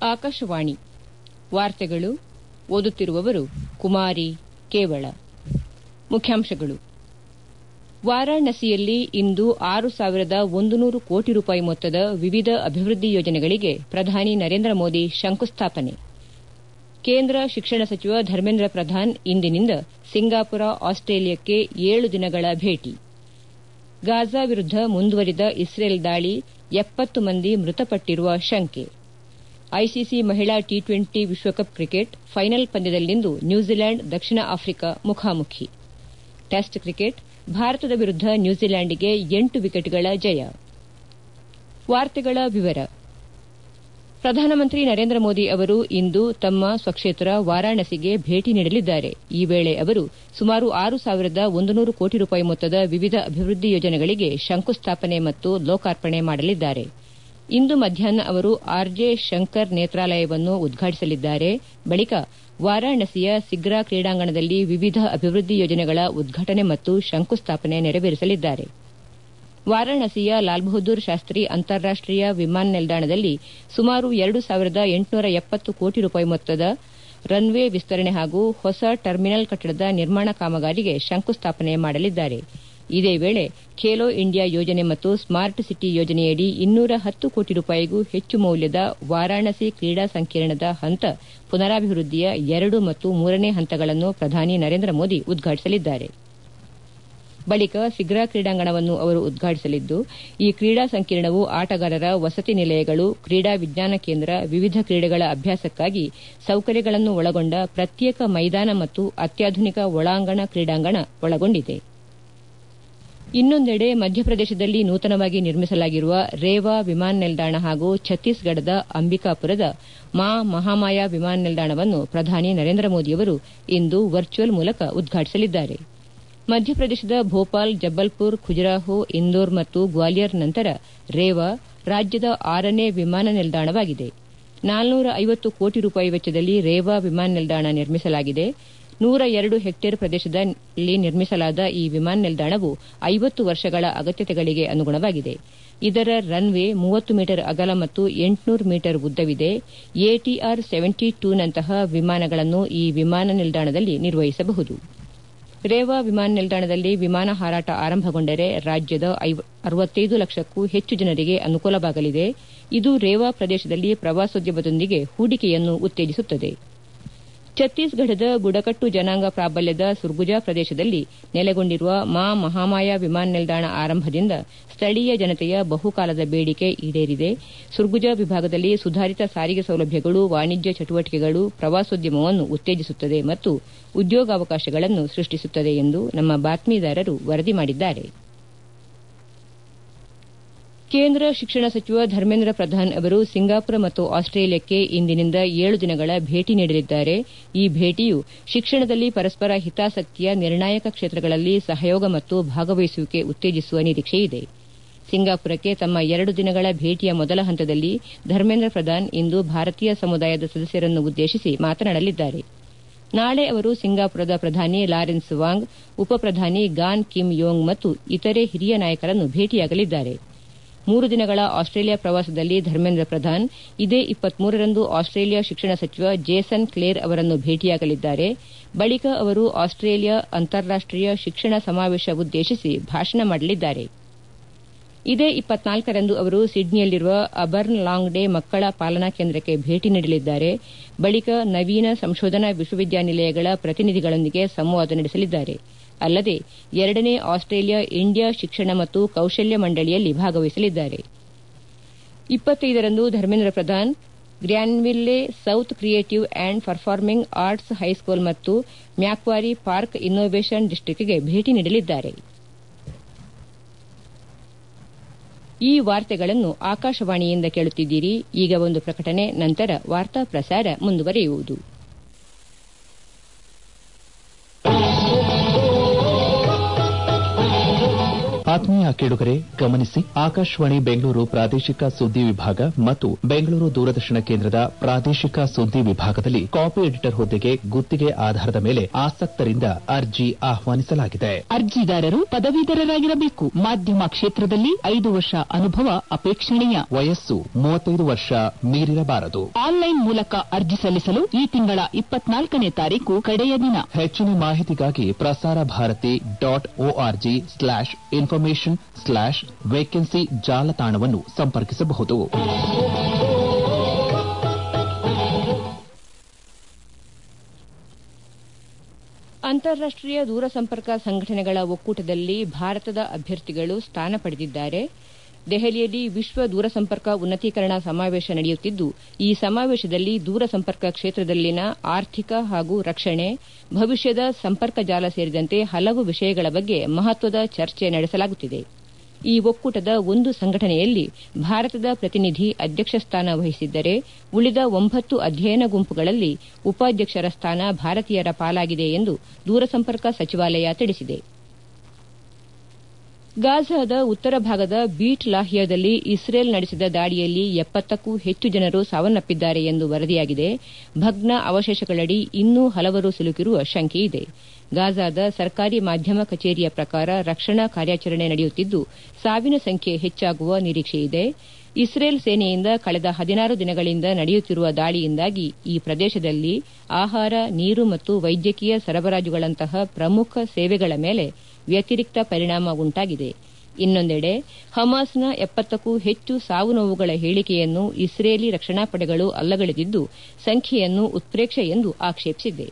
ಆಕಾಶವಾಣಿ ವಾರ್ತೆಗಳು ಓದುತ್ತಿರುವವರು ಕುಮಾರಿ ಕೇವಳ ಮುಖ್ಯಾಂಶಗಳು ವಾರಾಣಸಿಯಲ್ಲಿ ಇಂದು ಆರು ಸಾವಿರದ ಒಂದು ನೂರು ಕೋಟಿ ರೂಪಾಯಿ ಮೊತ್ತದ ವಿವಿಧ ಅಭಿವೃದ್ದಿ ಯೋಜನೆಗಳಿಗೆ ಪ್ರಧಾನಿ ನರೇಂದ್ರ ಮೋದಿ ಶಂಕುಸ್ಥಾಪನೆ ಕೇಂದ್ರ ಶಿಕ್ಷಣ ಸಚಿವ ಧರ್ಮೇಂದ್ರ ಪ್ರಧಾನ್ ಇಂದಿನಿಂದ ಸಿಂಗಾಪುರ ಆಸ್ಟ್ರೇಲಿಯಾಕ್ಕೆ ಏಳು ದಿನಗಳ ಭೇಟಿ ಗಾಜಾ ವಿರುದ್ದ ಮುಂದುವರಿದ ಇಸ್ರೇಲ್ ದಾಳಿ ಎಪ್ಪತ್ತು ಮಂದಿ ಮೃತಪಟ್ಟಿರುವ ಶಂಕೆ ಐಸಿಸಿ ಮಹಿಳಾ ಟಿ ಟ್ವೆಂಟಿ ವಿಶ್ವಕಪ್ ಕ್ರಿಕೆಟ್ ಫೈನಲ್ ಪಂದ್ಯದಲ್ಲಿಂದು ನ್ಯೂಜಿಲೆಂಡ್ ದಕ್ಷಿಣ ಆಫ್ರಿಕಾ ಮುಖಾಮುಖಿ ಟೆಸ್ಟ್ ಕ್ರಿಕೆಟ್ ಭಾರತದ ವಿರುದ್ದ ನ್ಯೂಜಿಲೆಂಡ್ಗೆ ಎಂಟು ವಿಕೆಟ್ಗಳ ಜಯ ವಾರ್ತೆಗಳ ವಿವರ ಪ್ರಧಾನಮಂತ್ರಿ ನರೇಂದ್ರ ಮೋದಿ ಅವರು ಇಂದು ತಮ್ಮ ಸ್ವಕ್ಷೇತ್ರ ವಾರಾಣಸಿಗೆ ಭೇಟಿ ನೀಡಲಿದ್ದಾರೆ ಈ ವೇಳೆ ಅವರು ಸುಮಾರು ಆರು ಸಾವಿರದ ಒಂದು ನೂರು ಕೋಟಿ ರೂಪಾಯಿ ಮೊತ್ತದ ವಿವಿಧ ಅಭಿವೃದ್ದಿ ಯೋಜನೆಗಳಿಗೆ ಶಂಕುಸ್ಥಾಪನೆ ಮತ್ತು ಲೋಕಾರ್ಪಣೆ ಮಾಡಲಿದ್ದಾರೆ ಇಂದು ಮಧ್ಯಾಹ್ನ ಅವರು ಆರ್ಜೆ ಶಂಕರ್ ನೇತ್ರಾಲಯವನ್ನು ಉದ್ಘಾಟಿಸಲಿದ್ದಾರೆ ಬಳಿಕ ವಾರಾಣಸಿಯ ಸಿಗ್ರಾ ಕ್ರೀಡಾಂಗಣದಲ್ಲಿ ವಿವಿಧ ಅಭಿವೃದ್ದಿ ಯೋಜನೆಗಳ ಉದ್ಘಾಟನೆ ಮತ್ತು ಶಂಕುಸ್ಥಾಪನೆ ನೆರವೇರಿಸಲಿದ್ದಾರೆ ವಾರಾಣಸಿಯ ಲಾಲ್ ಬಹದ್ದೂರ್ ಶಾಸ್ತ್ರಿ ಅಂತಾರಾಷ್ಟೀಯ ವಿಮಾನ ನಿಲ್ದಾಣದಲ್ಲಿ ಸುಮಾರು ಎರಡು ಸಾವಿರದ ಎಂಟುನೂರ ಎಪ್ಪತ್ತು ಕೋಟಿ ರೂಪಾಯಿ ಮೊತ್ತದ ರನ್ವೇ ವಿಸ್ತರಣೆ ಹಾಗೂ ಹೊಸ ಟರ್ಮಿನಲ್ ಕಟ್ಟಡದ ನಿರ್ಮಾಣ ಕಾಮಗಾರಿಗೆ ಶಂಕುಸ್ಥಾಪನೆ ಮಾಡಲಿದ್ದಾರೆ ಇದೇ ವೇಳೆ ಖೇಲೋ ಇಂಡಿಯಾ ಯೋಜನೆ ಮತ್ತು ಸ್ಮಾರ್ಟ್ ಸಿಟಿ ಯೋಜನೆಯಡಿ ಇನ್ನೂರ ಹತ್ತು ಕೋಟಿ ರೂಪಾಯಿಗೂ ಹೆಚ್ಚು ಮೌಲ್ಯದ ವಾರಾಣಸಿ ಕ್ರೀಡಾ ಸಂಕೀರ್ಣದ ಹಂತ ಪುನರಾಭಿವೃದ್ದಿಯ ಎರಡು ಮತ್ತು ಮೂರನೇ ಹಂತಗಳನ್ನು ಪ್ರಧಾನಿ ನರೇಂದ್ರ ಮೋದಿ ಉದ್ಘಾಟಿಸಲಿದ್ದಾರೆ ಬಳಿಕ ಸಿಗ್ರಾ ಕ್ರೀಡಾಂಗಣವನ್ನು ಅವರು ಉದ್ಘಾಟಿಸಲಿದ್ದು ಈ ಕ್ರೀಡಾ ಸಂಕೀರ್ಣವು ಆಟಗಾರರ ವಸತಿ ನಿಲಯಗಳು ಕ್ರೀಡಾ ವಿಜ್ಞಾನ ಕೇಂದ್ರ ವಿವಿಧ ಕ್ರೀಡೆಗಳ ಅಭ್ಯಾಸಕ್ಕಾಗಿ ಸೌಕರ್ಯಗಳನ್ನು ಒಳಗೊಂಡ ಪ್ರತ್ಯೇಕ ಮೈದಾನ ಮತ್ತು ಅತ್ಯಾಧುನಿಕ ಒಳಾಂಗಣ ಕ್ರೀಡಾಂಗಣ ಒಳಗೊಂಡಿದೆ ಇನ್ನೊಂದೆಡೆ ಮಧ್ಯಪ್ರದೇಶದಲ್ಲಿ ನೂತನವಾಗಿ ನಿರ್ಮಿಸಲಾಗಿರುವ ರೇವಾ ವಿಮಾನ ನಿಲ್ದಾಣ ಹಾಗೂ ಛತ್ತೀಸ್ಗಢದ ಅಂಬಿಕಾಪುರದ ಮಾ ಮಹಾಮಾಯ ವಿಮಾನ ನಿಲ್ದಾಣವನ್ನು ಪ್ರಧಾನಿ ನರೇಂದ್ರ ಮೋದಿಯವರು ಇಂದು ವರ್ಚುವಲ್ ಮೂಲಕ ಉದ್ಘಾಟಿಸಲಿದ್ದಾರೆ ಮಧ್ಯಪ್ರದೇಶದ ಭೋಪಾಲ್ ಜಬ್ಬಲ್ಪುರ್ ಖುಜರಾಹೋ ಇಂದೋರ್ ಮತ್ತು ಗ್ವಾಲಿಯರ್ ನಂತರ ರೇವಾ ರಾಜ್ಯದ ಆರನೇ ವಿಮಾನ ನಿಲ್ದಾಣವಾಗಿದೆ ನಾಲ್ನೂರ ಐವತ್ತು ಕೋಟಿ ರೂಪಾಯಿ ವೆಚ್ಚದಲ್ಲಿ ರೇವಾ ವಿಮಾನ ನಿಲ್ದಾಣ ನಿರ್ಮಿಸಲಾಗಿದೆ ನೂರ ಎರಡು ಹೆಕ್ಟೇರ್ ಪ್ರದೇಶದಲ್ಲಿ ನಿರ್ಮಿಸಲಾದ ಈ ವಿಮಾನ ನಿಲ್ದಾಣವು ಐವತ್ತು ವರ್ಷಗಳ ಅಗತ್ಯತೆಗಳಿಗೆ ಅನುಗುಣವಾಗಿದೆ ಇದರ ರನ್ವೇ ಮೂವತ್ತು ಮೀಟರ್ ಅಗಲ ಮತ್ತು ಎಂಟುನೂರು ಮೀಟರ್ ಉದ್ದವಿದೆ ಎಟಿಆರ್ ಸೆವೆಂಟಿ ಟೂನಂತಹ ವಿಮಾನಗಳನ್ನು ಈ ವಿಮಾನ ನಿಲ್ದಾಣದಲ್ಲಿ ನಿರ್ವಹಿಸಬಹುದು ರೇವಾ ವಿಮಾನ ನಿಲ್ದಾಣದಲ್ಲಿ ವಿಮಾನ ಹಾರಾಟ ಆರಂಭಗೊಂಡರೆ ರಾಜ್ಯದ ಅರವತ್ತೈದು ಲಕ್ಷಕ್ಕೂ ಹೆಚ್ಚು ಜನರಿಗೆ ಅನುಕೂಲವಾಗಲಿದೆ ಇದು ರೇವಾ ಪ್ರದೇಶದಲ್ಲಿ ಪ್ರವಾಸೋದ್ಯಮದೊಂದಿಗೆ ಹೂಡಿಕೆಯನ್ನು ಉತ್ತೇಜಿಸುತ್ತದೆ ಛತ್ತೀಸ್ಗಢದ ಬುಡಕಟ್ಟು ಜನಾಂಗ ಪ್ರಾಬಲ್ಯದ ಸುರ್ಗುಜಾ ಪ್ರದೇಶದಲ್ಲಿ ನೆಲೆಗೊಂಡಿರುವ ಮಾ ಮಹಾಮಾಯ ವಿಮಾನ ನಿಲ್ದಾಣ ಆರಂಭದಿಂದ ಸ್ಥಳೀಯ ಜನತೆಯ ಬಹುಕಾಲದ ಬೇಡಿಕೆ ಈಡೇರಿದೆ ಸುರ್ಗುಜಾ ವಿಭಾಗದಲ್ಲಿ ಸುಧಾರಿತ ಸಾರಿಗೆ ಸೌಲಭ್ಯಗಳು ವಾಣಿಜ್ಯ ಚಟುವಟಿಕೆಗಳು ಪ್ರವಾಸೋದ್ಯಮವನ್ನು ಉತ್ತೇಜಿಸುತ್ತದೆ ಮತ್ತು ಉದ್ಯೋಗಾವಕಾಶಗಳನ್ನು ಸೃಷ್ಟಿಸುತ್ತದೆ ಎಂದು ನಮ್ಮ ಬಾತ್ಮೀದಾರರು ವರದಿ ಮಾಡಿದ್ದಾರೆ ಕೇಂದ್ರ ಶಿಕ್ಷಣ ಸಚಿವ ಧರ್ಮೇಂದ್ರ ಪ್ರಧಾನ್ ಅವರು ಸಿಂಗಾಪುರ ಮತ್ತು ಆಸ್ಟ್ರೇಲಿಯಾಕ್ಕೆ ಇಂದಿನಿಂದ ಏಳು ದಿನಗಳ ಭೇಟಿ ನೀಡಲಿದ್ದಾರೆ ಈ ಭೇಟಿಯು ಶಿಕ್ಷಣದಲ್ಲಿ ಪರಸ್ಪರ ಹಿತಾಸಕ್ತಿಯ ನಿರ್ಣಾಯಕ ಕ್ಷೇತ್ರಗಳಲ್ಲಿ ಸಹಯೋಗ ಮತ್ತು ಭಾಗವಹಿಸುವಿಕೆ ಉತ್ತೇಜಿಸುವ ನಿರೀಕ್ಷೆಯಿದೆ ಸಿಂಗಾಪುರಕ್ಕೆ ತಮ್ಮ ಎರಡು ದಿನಗಳ ಭೇಟಿಯ ಮೊದಲ ಹಂತದಲ್ಲಿ ಧರ್ಮೇಂದ್ರ ಪ್ರಧಾನ್ ಇಂದು ಭಾರತೀಯ ಸಮುದಾಯದ ಸದಸ್ಯರನ್ನು ಉದ್ದೇಶಿಸಿ ಮಾತನಾಡಲಿದ್ದಾರೆ ನಾಳೆ ಅವರು ಸಿಂಗಾಪುರದ ಪ್ರಧಾನಿ ಲಾರೆನ್ಸ್ ವಾಂಗ್ ಉಪ ಪ್ರಧಾನಿ ಗಾನ್ ಕಿಮ್ ಯೋಂಗ್ ಮತ್ತು ಇತರೆ ಹಿರಿಯ ನಾಯಕರನ್ನು ಭೇಟಿಯಾಗಲಿದ್ದಾರೆ ಮೂರು ದಿನಗಳ ಆಸ್ಟ್ರೇಲಿಯಾ ಪ್ರವಾಸದಲ್ಲಿ ಧರ್ಮೇಂದ್ರ ಪ್ರಧಾನ್ ಇದೇ ರಂದು ಆಸ್ಟ್ರೇಲಿಯಾ ಶಿಕ್ಷಣ ಸಚಿವ ಜೇಸನ್ ಕ್ಲೇರ್ ಅವರನ್ನು ಭೇಟಿಯಾಗಲಿದ್ದಾರೆ ಬಳಿಕ ಅವರು ಆಸ್ಟ್ರೇಲಿಯಾ ಅಂತಾರಾಷ್ಟೀಯ ಶಿಕ್ಷಣ ಸಮಾವೇಶ ಉದ್ದೇಶಿಸಿ ಭಾಷಣ ಮಾಡಲಿದ್ದಾರೆ ಇದೇ ರಂದು ಅವರು ಸಿಡ್ನಿಯಲ್ಲಿರುವ ಅಬರ್ನ್ ಲಾಂಗ್ ಡೇ ಮಕ್ಕಳ ಪಾಲನಾ ಕೇಂದ್ರಕ್ಕೆ ಭೇಟಿ ನೀಡಲಿದ್ದಾರೆ ಬಳಿಕ ನವೀನ ಸಂಶೋಧನಾ ವಿಶ್ವವಿದ್ಯಾನಿಲಯಗಳ ಪ್ರತಿನಿಧಿಗಳೊಂದಿಗೆ ಸಂವಾದ ನಡೆಸಲಿದ್ದಾರೆ ಅಲ್ಲದೆ ಎರಡನೇ ಆಸ್ಟ್ರೇಲಿಯಾ ಇಂಡಿಯಾ ಶಿಕ್ಷಣ ಮತ್ತು ಕೌಶಲ್ಯ ಮಂಡಳಿಯಲ್ಲಿ ಭಾಗವಹಿಸಲಿದ್ದಾರೆ ರಂದು Dharmendra Pradhan Granville South creative and performing arts high school ಮತ್ತು ಮ್ಯಾಕ್ವಾರಿ ಪಾರ್ಕ್ ಇನ್ನೋವೇಷನ್ ಡಿಸ್ಟಿಕ್ಗೆ ಭೇಟಿ ನೀಡಲಿದ್ದಾರೆ ಈ ವಾರ್ತೆಗಳನ್ನು ಆಕಾಶವಾಣಿಯಿಂದ ಕೇಳುತ್ತಿದ್ದೀರಿ ಈಗ ಒಂದು ಪ್ರಕಟಣೆ ನಂತರ ವಾರ್ತಾ ಪ್ರಸಾರ ಮುಂದುವರಿಯುವುದು ಆತ್ಮೀಯ ಕೇಳುಗರೆ ಗಮನಿಸಿ ಆಕಾಶವಾಣಿ ಬೆಂಗಳೂರು ಪ್ರಾದೇಶಿಕ ಸುದ್ದಿ ವಿಭಾಗ ಮತ್ತು ಬೆಂಗಳೂರು ದೂರದರ್ಶನ ಕೇಂದ್ರದ ಪ್ರಾದೇಶಿಕ ಸುದ್ದಿ ವಿಭಾಗದಲ್ಲಿ ಕಾಪಿ ಎಡಿಟರ್ ಹುದ್ದೆಗೆ ಗುತ್ತಿಗೆ ಆಧಾರದ ಮೇಲೆ ಆಸಕ್ತರಿಂದ ಅರ್ಜಿ ಆಹ್ವಾನಿಸಲಾಗಿದೆ ಅರ್ಜಿದಾರರು ಪದವೀಧರರಾಗಿರಬೇಕು ಮಾಧ್ಯಮ ಕ್ಷೇತ್ರದಲ್ಲಿ ಐದು ವರ್ಷ ಅನುಭವ ಅಪೇಕ್ಷಣೀಯ ವಯಸ್ಸು ಮೂವತ್ತೈದು ವರ್ಷ ಮೀರಿರಬಾರದು ಆನ್ಲೈನ್ ಮೂಲಕ ಅರ್ಜಿ ಸಲ್ಲಿಸಲು ಈ ತಿಂಗಳ ಇಪ್ಪತ್ನಾಲ್ಕನೇ ತಾರೀಕು ಕಡೆಯ ದಿನ ಹೆಚ್ಚಿನ ಮಾಹಿತಿಗಾಗಿ Prasar Bharati dot O R G slash information slash vacancy ಜಾಲತಾಣವನ್ನು ಸಂಪರ್ಕಿಸಬಹುದು ಅಂತಾರಾಷ್ಟೀಯ ದೂರಸಂಪರ್ಕ ಸಂಘಟನೆಗಳ ಒಕ್ಕೂಟದಲ್ಲಿ ಭಾರತದ ಅಭ್ಯರ್ಥಿಗಳು ಸ್ಥಾನ ಪಡೆದಿದ್ದಾರೆ ದೆಹಲಿಯಲ್ಲಿ ವಿಶ್ವ ದೂರಸಂಪರ್ಕ ಉನ್ನತೀಕರಣ ಸಮಾವೇಶ ನಡೆಯುತ್ತಿದ್ದು ಈ ಸಮಾವೇಶದಲ್ಲಿ ದೂರಸಂಪರ್ಕ ಕ್ಷೇತ್ರದಲ್ಲಿನ ಆರ್ಥಿಕ ಹಾಗೂ ರಕ್ಷಣೆ ಭವಿಷ್ಯದ ಸಂಪರ್ಕ ಜಾಲ ಸೇರಿದಂತೆ ಹಲವು ವಿಷಯಗಳ ಬಗ್ಗೆ ಮಹತ್ವದ ಚರ್ಚೆ ನಡೆಸಲಾಗುತ್ತಿದೆ ಈ ಒಕ್ಕೂಟದ ಒಂದು ಸಂಘಟನೆಯಲ್ಲಿ ಭಾರತದ ಪ್ರತಿನಿಧಿ ಅಧ್ಯಕ್ಷ ಸ್ಥಾನ ವಹಿಸಿದ್ದರೆ ಉಳಿದ ಒಂಬತ್ತು ಅಧ್ಯಯನ ಗುಂಪುಗಳಲ್ಲಿ ಉಪಾಧ್ಯಕ್ಷರ ಸ್ಥಾನ ಭಾರತೀಯರ ಪಾಲಾಗಿದೆ ಎಂದು ದೂರಸಂಪರ್ಕ ಸಚಿವಾಲಯ ತಿಳಿಸಿದೆ ಗಾಜಾದ ಉತ್ತರ ಭಾಗದ ಬೀಟ್ ಲಾಹಿಯಾದಲ್ಲಿ ಇಸ್ರೇಲ್ ನಡೆಸಿದ ದಾಳಿಯಲ್ಲಿ ಎಪ್ಪತ್ತಕ್ಕೂ ಹೆಚ್ಚು ಜನರು ಸಾವನ್ನಪ್ಪಿದ್ದಾರೆ ಎಂದು ವರದಿಯಾಗಿದೆ ಭಗ್ನ ಅವಶೇಷಗಳಡಿ ಇನ್ನೂ ಹಲವರು ಸಿಲುಕಿರುವ ಶಂಕೆಯಿದೆ ಗಾಜಾದ ಸರ್ಕಾರಿ ಮಾಧ್ಯಮ ಕಚೇರಿಯ ಪ್ರಕಾರ ರಕ್ಷಣಾ ಕಾರ್ಯಾಚರಣೆ ನಡೆಯುತ್ತಿದ್ದು ಸಾವಿನ ಸಂಖ್ಯೆ ಹೆಚ್ಚಾಗುವ ನಿರೀಕ್ಷೆಯಿದೆ ಇಸ್ರೇಲ್ ಸೇನೆಯಿಂದ ಕಳೆದ ಹದಿನಾರು ದಿನಗಳಿಂದ ನಡೆಯುತ್ತಿರುವ ದಾಳಿಯಿಂದಾಗಿ ಈ ಪ್ರದೇಶದಲ್ಲಿ ಆಹಾರ ನೀರು ಮತ್ತು ವೈದ್ಯಕೀಯ ಸರಬರಾಜುಗಳಂತಹ ಪ್ರಮುಖ ಸೇವೆಗಳ ಮೇಲೆ ವ್ಯತಿರಿಕ್ತ ಪರಿಣಾಮ ಉಂಟಾಗಿದೆ ಇನ್ನೊಂದೆಡೆ ಹಮಾಸ್ನ ಎಪ್ಪತ್ತಕ್ಕೂ ಹೆಚ್ಚು ಸಾವು ನೋವುಗಳ ಹೇಳಿಕೆಯನ್ನು ಇಸ್ರೇಲಿ ರಕ್ಷಣಾ ಪಡೆಗಳು ಅಲ್ಲಗಳೆದಿದ್ದು ಸಂಖ್ಯೆಯನ್ನು ಉತ್ಪ್ರೇಕ್ಷೆ ಎಂದು ಆಕ್ಷೇಪಿಸಿದೆ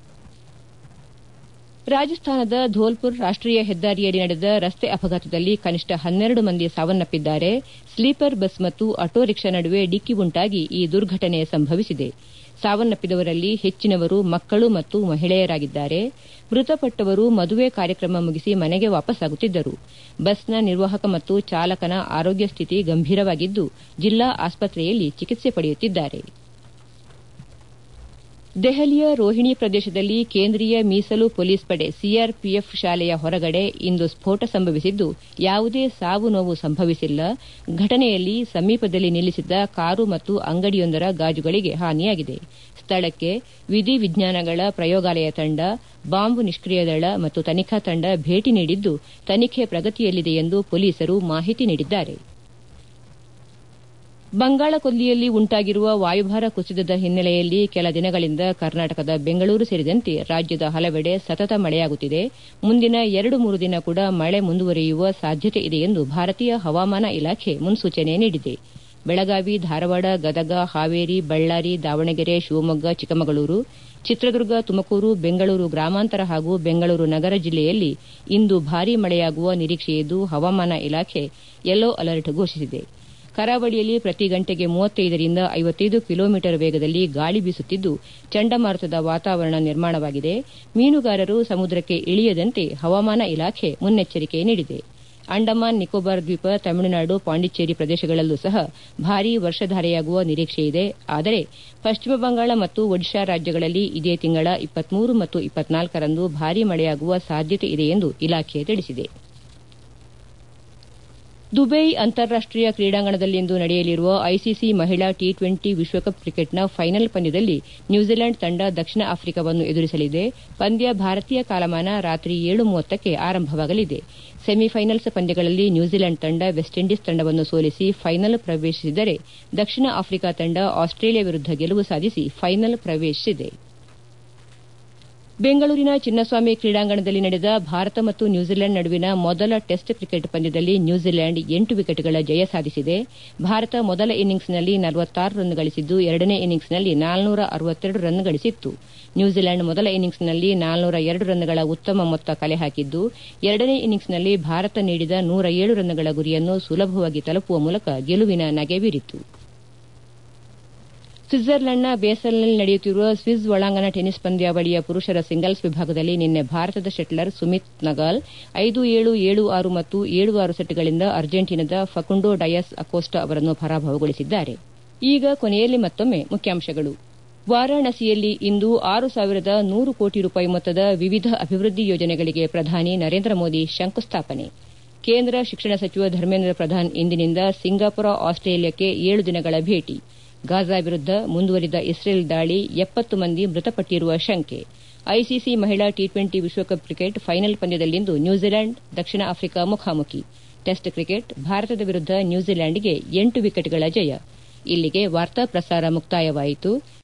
ರಾಜಸ್ಥಾನದ ಧೋಲ್ಪುರ್ ರಾಷ್ಟೀಯ ಹೆದ್ದಾರಿಯಲ್ಲಿ ನಡೆದ ರಸ್ತೆ ಅಪಘಾತದಲ್ಲಿ ಕನಿಷ್ಠ ಹನ್ನೆರಡು ಮಂದಿ ಸಾವನ್ನಪ್ಪಿದ್ದಾರೆ ಸ್ಲೀಪರ್ ಬಸ್ ಮತ್ತು ಆಟೋ ರಿಕ್ಷಾ ನಡುವೆ ಡಿಕ್ಕಿ ಉಂಟಾಗಿ ಈ ದುರ್ಘಟನೆ ಸಂಭವಿಸಿದೆ ಸಾವನ್ನಪ್ಪಿದವರಲ್ಲಿ ಹೆಚ್ಚಿನವರು ಮಕ್ಕಳು ಮತ್ತು ಮಹಿಳೆಯರಾಗಿದ್ದಾರೆ ಮೃತಪಟ್ಟವರು ಮದುವೆ ಕಾರ್ಯಕ್ರಮ ಮುಗಿಸಿ ಮನೆಗೆ ವಾಪಸ್ಸಾಗುತ್ತಿದ್ದರು ಬಸ್ನ ನಿರ್ವಾಹಕ ಮತ್ತು ಚಾಲಕನ ಆರೋಗ್ಯ ಸ್ಥಿತಿ ಗಂಭೀರವಾಗಿದ್ದು ಜಿಲ್ಲಾ ಆಸ್ಪತ್ರೆಯಲ್ಲಿ ಚಿಕಿತ್ಸೆ ಪಡೆಯುತ್ತಿದ್ದಾರೆ ದೆಹಲಿಯ ರೋಹಿಣಿ ಪ್ರದೇಶದಲ್ಲಿ ಕೇಂದ್ರೀಯ ಮೀಸಲು ಪೊಲೀಸ್ ಪಡೆ ಸಿಆರ್ಪಿಎಫ್ ಶಾಲೆಯ ಹೊರಗಡೆ ಇಂದು ಸ್ಫೋಟ ಸಂಭವಿಸಿದ್ದು ಯಾವುದೇ ಸಾವು ನೋವು ಸಂಭವಿಸಿಲ್ಲ ಘಟನೆಯಲ್ಲಿ ಸಮೀಪದಲ್ಲಿ ನಿಲ್ಲಿಸಿದ್ದ ಕಾರು ಮತ್ತು ಅಂಗಡಿಯೊಂದರ ಗಾಜುಗಳಿಗೆ ಹಾನಿಯಾಗಿದೆ ಸ್ಥಳಕ್ಕೆ ವಿಧಿ ವಿಜ್ಞಾನಗಳ ಪ್ರಯೋಗಾಲಯ ತಂಡ ಬಾಂಬ್ ನಿಷ್ಕ್ರಿಯ ದಳ ಮತ್ತು ತನಿಖಾ ತಂಡ ಭೇಟಿ ನೀಡಿದ್ದು ತನಿಖೆ ಪ್ರಗತಿಯಲ್ಲಿದೆ ಎಂದು ಪೊಲೀಸರು ಮಾಹಿತಿ ನೀಡಿದ್ದಾರೆ ಬಂಗಾಳಕೊಲ್ಲಿಯಲ್ಲಿ ಉಂಟಾಗಿರುವ ವಾಯುಭಾರ ಕುಸಿತದ ಹಿನ್ನೆಲೆಯಲ್ಲಿ ಕೆಲ ದಿನಗಳಿಂದ ಕರ್ನಾಟಕದ ಬೆಂಗಳೂರು ಸೇರಿದಂತೆ ರಾಜ್ಯದ ಹಲವೆಡೆ ಸತತ ಮಳೆಯಾಗುತ್ತಿದೆ ಮುಂದಿನ ಎರಡು ಮೂರು ದಿನ ಕೂಡ ಮಳೆ ಮುಂದುವರಿಯುವ ಸಾಧ್ಯತೆ ಇದೆ ಎಂದು ಭಾರತೀಯ ಹವಾಮಾನ ಇಲಾಖೆ ಮುನ್ಸೂಚನೆ ನೀಡಿದೆ ಬೆಳಗಾವಿ ಧಾರವಾಡ ಗದಗ ಹಾವೇರಿ ಬಳ್ಳಾರಿ ದಾವಣಗೆರೆ ಶಿವಮೊಗ್ಗ ಚಿಕ್ಕಮಗಳೂರು ಚಿತ್ರದುರ್ಗ ತುಮಕೂರು ಬೆಂಗಳೂರು ಗ್ರಾಮಾಂತರ ಹಾಗೂ ಬೆಂಗಳೂರು ನಗರ ಜಿಲ್ಲೆಯಲ್ಲಿ ಇಂದು ಭಾರೀ ಮಳೆಯಾಗುವ ನಿರೀಕ್ಷೆಯಿದ್ದು ಹವಾಮಾನ ಇಲಾಖೆ ಯೆಲ್ಲೋ ಅಲರ್ಟ್ ಘೋಷಿಸಿದೆ ಕರಾವಳಿಯಲ್ಲಿ ಪ್ರತಿ ಗಂಟೆಗೆ ಮೂವತ್ತೈದರಿಂದ ಐವತ್ತೈದು ಕಿಲೋಮೀಟರ್ ವೇಗದಲ್ಲಿ ಗಾಳಿ ಬೀಸುತ್ತಿದ್ದು ಚಂಡಮಾರುತದ ವಾತಾವರಣ ನಿರ್ಮಾಣವಾಗಿದೆ ಮೀನುಗಾರರು ಸಮುದ್ರಕ್ಕೆ ಇಳಿಯದಂತೆ ಹವಾಮಾನ ಇಲಾಖೆ ಮುನ್ನೆಚ್ಚರಿಕೆ ನೀಡಿದೆ ಅಂಡಮಾನ್ ನಿಕೋಬಾರ್ ದ್ವೀಪ ತಮಿಳುನಾಡು ಪಾಂಡಿಚೇರಿ ಪ್ರದೇಶಗಳಲ್ಲೂ ಸಹ ಭಾರೀ ವರ್ಷಧಾರೆಯಾಗುವ ನಿರೀಕ್ಷೆಯಿದೆ ಆದರೆ ಪಶ್ಚಿಮ ಬಂಗಾಳ ಮತ್ತು ಒಡಿಶಾ ರಾಜ್ಯಗಳಲ್ಲಿ ಇದೇ ತಿಂಗಳ ಇಪ್ಪತ್ಮೂರು ಮತ್ತು ಇಪ್ಪತ್ನಾಲ್ಕರಂದು ಭಾರೀ ಮಳೆಯಾಗುವ ಸಾಧ್ಯತೆ ಇದೆ ಎಂದು ಇಲಾಖೆ ತಿಳಿಸಿದೆ ದುಬೈ ಅಂತಾರಾಷ್ಟೀಯ ಕ್ರೀಡಾಂಗಣದಲ್ಲಿಂದು ನಡೆಯಲಿರುವ ಐಸಿಸಿ ಮಹಿಳಾ ಟಿ ಟ್ವೆಂಟಿ ವಿಶ್ವಕಪ್ ಕ್ರಿಕೆಟ್ನ ಫೈನಲ್ ಪಂದ್ಯದಲ್ಲಿ ನ್ಯೂಜಿಲೆಂಡ್ ತಂಡ ದಕ್ಷಿಣ ಆಫ್ರಿಕಾವನ್ನು ಎದುರಿಸಲಿದೆ ಪಂದ್ಯ ಭಾರತೀಯ ಕಾಲಮಾನ ರಾತ್ರಿ ಏಳು ಮೂವತ್ತಕ್ಕೆ ಆರಂಭವಾಗಲಿದೆ ಸೆಮಿಫೈನಲ್ಸ್ ಪಂದ್ಯಗಳಲ್ಲಿ ನ್ಯೂಜಿಲೆಂಡ್ ತಂಡ ವೆಸ್ಟ್ ಇಂಡೀಸ್ ತಂಡವನ್ನು ಸೋಲಿಸಿ ಫೈನಲ್ ಪ್ರವೇಶಿಸಿದರೆ ದಕ್ಷಿಣ ಆಫ್ರಿಕಾ ತಂಡ ಆಸ್ಟ್ರೇಲಿಯಾ ವಿರುದ್ಧ ಗೆಲುವು ಸಾಧಿಸಿ ಫೈನಲ್ ಪ್ರವೇಶಿಸಿದೆ ಬೆಂಗಳೂರಿನ ಚಿನ್ನಸ್ವಾಮಿ ಕ್ರೀಡಾಂಗಣದಲ್ಲಿ ನಡೆದ ಭಾರತ ಮತ್ತು ನ್ಯೂಜಿಲೆಂಡ್ ನಡುವಿನ ಮೊದಲ ಟೆಸ್ಟ್ ಕ್ರಿಕೆಟ್ ಪಂದ್ಯದಲ್ಲಿ ನ್ಯೂಜಿಲೆಂಡ್ ಎಂಟು ವಿಕೆಟ್ಗಳ ಜಯ ಸಾಧಿಸಿದೆ ಭಾರತ ಮೊದಲ ಇನ್ನಿಂಗ್ಸ್ನಲ್ಲಿ ನಲವತ್ತಾರು ರನ್ ಗಳಿಸಿದ್ದು ಎರಡನೇ ಇನ್ನಿಂಗ್ಸ್ನಲ್ಲಿ ನಾಲ್ನೂರ ಅರವತ್ತೆರಡು ರನ್ ಗಳಿಸಿತ್ತು ನ್ಯೂಜಿಲೆಂಡ್ ಮೊದಲ ಇನ್ನಿಂಗ್ಸ್ನಲ್ಲಿ ನಾಲ್ನೂರ ಎರಡು ರನ್ಗಳ ಉತ್ತಮ ಮೊತ್ತ ಕಲೆ ಹಾಕಿದ್ದು ಎರಡನೇ ಇನ್ನಿಂಗ್ಸ್ನಲ್ಲಿ ಭಾರತ ನೀಡಿದ ನೂರ ಏಳು ರನ್ಗಳ ಗುರಿಯನ್ನು ಸುಲಭವಾಗಿ ತಲುಪುವ ಮೂಲಕ ಗೆಲುವಿನ ನಗೆ ಬೀರಿತು ಸ್ವಿಟ್ಜರ್ಲೆಂಡ್ನ ಬೇಸಲ್ನಲ್ಲಿ ನಡೆಯುತ್ತಿರುವ ಸ್ವಿಸ್ ಒಳಾಂಗಣ ಟೆನಿಸ್ ಪಂದ್ಯಾವಳಿಯ ಪುರುಷರ ಸಿಂಗಲ್ಸ್ ವಿಭಾಗದಲ್ಲಿ ನಿನ್ನೆ ಭಾರತದ ಶೆಟ್ಲರ್ ಸುಮಿತ್ ನಗಾಲ್ ಐದು ಏಳು ಏಳು ಆರು ಮತ್ತು ಏಳು ಆರು ಸೆಟ್ಗಳಿಂದ ಅರ್ಜೆಂಟೀನಾದ ಫಕುಂಡೋ ಡಯಸ್ ಅಕೋಸ್ಟಾ ಅವರನ್ನು ಪರಾಭವಗೊಳಿಸಿದ್ದಾರೆ ಈಗ ಕೊನೆಯಲ್ಲಿ ಮತ್ತೊಮ್ಮೆ ಮುಖ್ಯಾಂಶಗಳು ವಾರಾಣಸಿಯಲ್ಲಿ ಇಂದು ಆರು ಸಾವಿರದ ನೂರು ಕೋಟಿ ರೂಪಾಯಿ ಮೊತ್ತದ ವಿವಿಧ ಅಭಿವೃದ್ಧಿ ಯೋಜನೆಗಳಿಗೆ ಪ್ರಧಾನಿ ನರೇಂದ್ರ ಮೋದಿ ಶಂಕುಸ್ಥಾಪನೆ ಕೇಂದ್ರ ಶಿಕ್ಷಣ ಸಚಿವ ಧರ್ಮೇಂದ್ರ ಪ್ರಧಾನ್ ಇಂದಿನಿಂದ ಸಿಂಗಾಪುರ ಆಸ್ಟ್ರೇಲಿಯಾಕ್ಕೆ ಏಳು ದಿನಗಳ ಭೇಟಿ ಗಾಜಾ ವಿರುದ್ದ ಮುಂದುವರಿದ ಇಸ್ರೇಲ್ ದಾಳಿ ಎಪ್ಪತ್ತು ಮಂದಿ ಮೃತಪಟ್ಟಿರುವ ಶಂಕೆ ಐಸಿಸಿ ಮಹಿಳಾ ಟಿ ಟ್ವೆಂಟಿ ವಿಶ್ವಕಪ್ ಕ್ರಿಕೆಟ್ ಫೈನಲ್ ಪಂದ್ಯದಲ್ಲಿಂದು ನ್ಯೂಜಿಲೆಂಡ್ ದಕ್ಷಿಣ ಆಫ್ರಿಕಾ ಮುಖಾಮುಖಿ ಟೆಸ್ಟ್ ಕ್ರಿಕೆಟ್ ಭಾರತದ ವಿರುದ್ದ ನ್ಯೂಜಿಲೆಂಡ್ಗೆ ಎಂಟು ವಿಕೆಟ್ಗಳ ಜಯ ಇಲ್ಲಿಗೆ ವಾರ್ತಾ ಪ್ರಸಾರ ಮುಕ್ತಾಯವಾಯಿತು